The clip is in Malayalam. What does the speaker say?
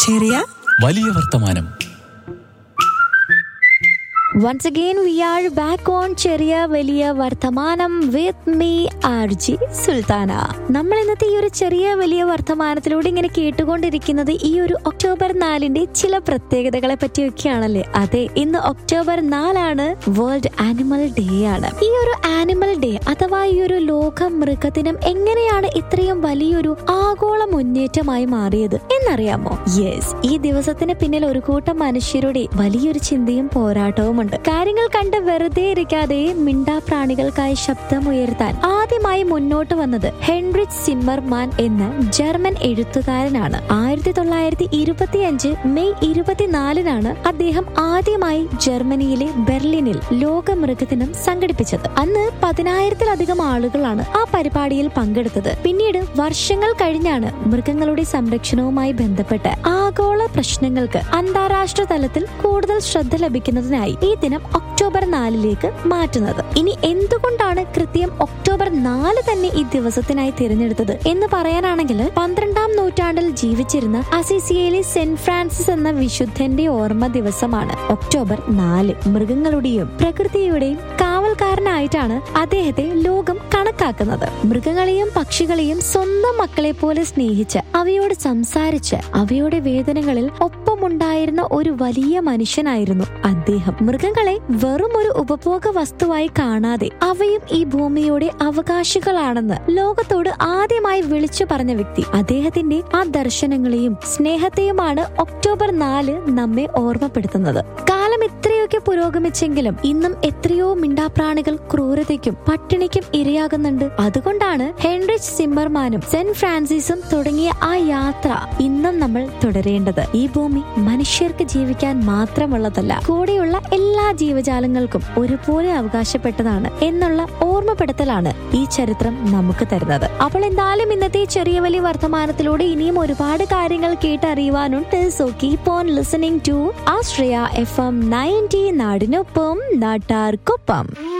ചെറിയ വലിയ വർത്തമാനം Once again, we are back on ചെറിയ വലിയ വർത്തമാനം with me R G Sulthana നമ്മൾ ഇന്നത്തെ ഈ ഒരു ചെറിയ വലിയ വർത്തമാനത്തിലൂടെ ഇങ്ങനെ കേട്ടുകൊണ്ടിരിക്കുന്നത് ഈ ഒരു ഒക്ടോബർ നാലിന്റെ ചില പ്രത്യേകതകളെ പറ്റിയൊക്കെയാണല്ലേ അതെ ഇന്ന് ഒക്ടോബർ നാലാണ് വേൾഡ് ആനിമൽ ഡേ ആണ് ഈ ഒരു ആനിമൽ ഡേ അഥവാ ഈ ഒരു ലോക മൃഗദിനം എങ്ങനെയാണ് ഇത്രയും വലിയൊരു ആഗോള മുന്നേറ്റമായി മാറിയത് എന്നറിയാമോ യെസ് ഈ ദിവസത്തിന് പിന്നിൽ ഒരു കൂട്ടം മനുഷ്യരുടെ വലിയൊരു ചിന്തയും പോരാട്ടവും ഉണ്ട് കാര്യങ്ങൾ കണ്ട് വെറുതെ ഇരിക്കാതെ മിണ്ടാപ്രാണികൾക്കായി ശബ്ദമുയർത്താൻ ആദ്യമായി മുന്നോട്ട് വന്നത് ഹെൻറിച്ച് സിമ്മർമാൻ എന്ന ജർമ്മൻ എഴുത്തുകാരനാണ് ആയിരത്തി തൊള്ളായിരത്തി ഇരുപത്തിയഞ്ച് മെയ് ഇരുപത്തിനാലിനാണ് അദ്ദേഹം ആദ്യമായി ജർമ്മനിയിലെ ബെർലിനിൽ ലോക മൃഗദിനം സംഘടിപ്പിച്ചത് അന്ന് പതിനായിരത്തിലധികം ആളുകളാണ് ആ പരിപാടിയിൽ പങ്കെടുത്തത് പിന്നീട് വർഷങ്ങൾ കഴിഞ്ഞാണ് മൃഗങ്ങളുടെ സംരക്ഷണവുമായി ബന്ധപ്പെട്ട് ആഗോള പ്രശ്നങ്ങൾക്ക് അന്താരാഷ്ട്ര തലത്തിൽ കൂടുതൽ ശ്രദ്ധ ലഭിക്കുന്നതിനായി ഈ ദിനം ഒക്ടോബർ നാലിലേക്ക് മാറ്റുന്നത് ഇനി എന്തുകൊണ്ടാണ് കൃത്യം ഒക്ടോബർ നാല് തന്നെ ഈ ദിവസത്തിനായി തിരഞ്ഞെടുത്തത് എന്ന് പറയാനാണെങ്കിൽ പന്ത്രണ്ടാം നൂറ്റാണ്ടിൽ ജീവിച്ചിരുന്ന അസിസിയയിലെ സെന്റ് ഫ്രാൻസിസ് എന്ന വിശുദ്ധന്റെ ഓർമ്മ ദിവസമാണ് ഒക്ടോബർ നാല് മൃഗങ്ങളുടെയും പ്രകൃതിയുടെയും കാവൽക്കാരനായിട്ടാണ് അദ്ദേഹത്തെ ലോകം കണക്കാക്കുന്നത് മൃഗങ്ങളെയും പക്ഷികളെയും സ്വന്തം മക്കളെ പോലെ സ്നേഹിച്ച് അവയോട് സംസാരിച്ച് അവയുടെ വേദനകളിൽ ഒപ്പമുണ്ടായിരുന്ന ഒരു വലിയ മനുഷ്യനായിരുന്നു അദ്ദേഹം മൃഗങ്ങളെ വെറും ഒരു ഉപഭോഗ വസ്തുവായി കാണാതെ അവയും ഈ ഭൂമിയുടെ അവകാശികളാണെന്ന് ലോകത്തോട് ആദ്യമായി വിളിച്ചു പറഞ്ഞ വ്യക്തി അദ്ദേഹത്തിന്റെ ആ ദർശനങ്ങളെയും സ്നേഹത്തെയുമാണ് ഒക്ടോബർ നാല് നമ്മെ ഓർമ്മപ്പെടുത്തുന്നത് കാലം എത്രയൊക്കെ പുരോഗമിച്ചെങ്കിലും ഇന്നും എത്രയോ മിണ്ടാപ്രാണികൾ ക്രൂരതയ്ക്കും പട്ടിണിക്കും ഇരയാകുന്നുണ്ട് അതുകൊണ്ടാണ് ഹെൻറിച്ച് സിമ്മർമാനും സെന്റ് ഫ്രാൻസിസും തുടങ്ങിയ ആ യാത്ര ഇന്നും നമ്മൾ തുടരേണ്ടത് ഈ ഭൂമി മനുഷ്യർക്ക് ജീവിക്കാൻ മാത്രമുള്ളതല്ല കൂടെയുള്ള എല്ലാ ജീവജാലങ്ങൾക്കും ഒരുപോലെ അവകാശപ്പെട്ടതാണ് എന്നുള്ള ഓർമ്മപ്പെടുത്തലാണ് ഈ ചരിത്രം നമുക്ക് തരുന്നത് അപ്പോൾ എന്തായാലും ഇന്നത്തെ ചെറിയ വലിയ വർത്തമാനത്തിലൂടെ ഇനിയും ഒരുപാട് കാര്യങ്ങൾ കേട്ടറിയുവാനുണ്ട് so keep on listening to Ashraya F M ninety നാടിനൊപ്പം നാട്ടാർക്കൊപ്പം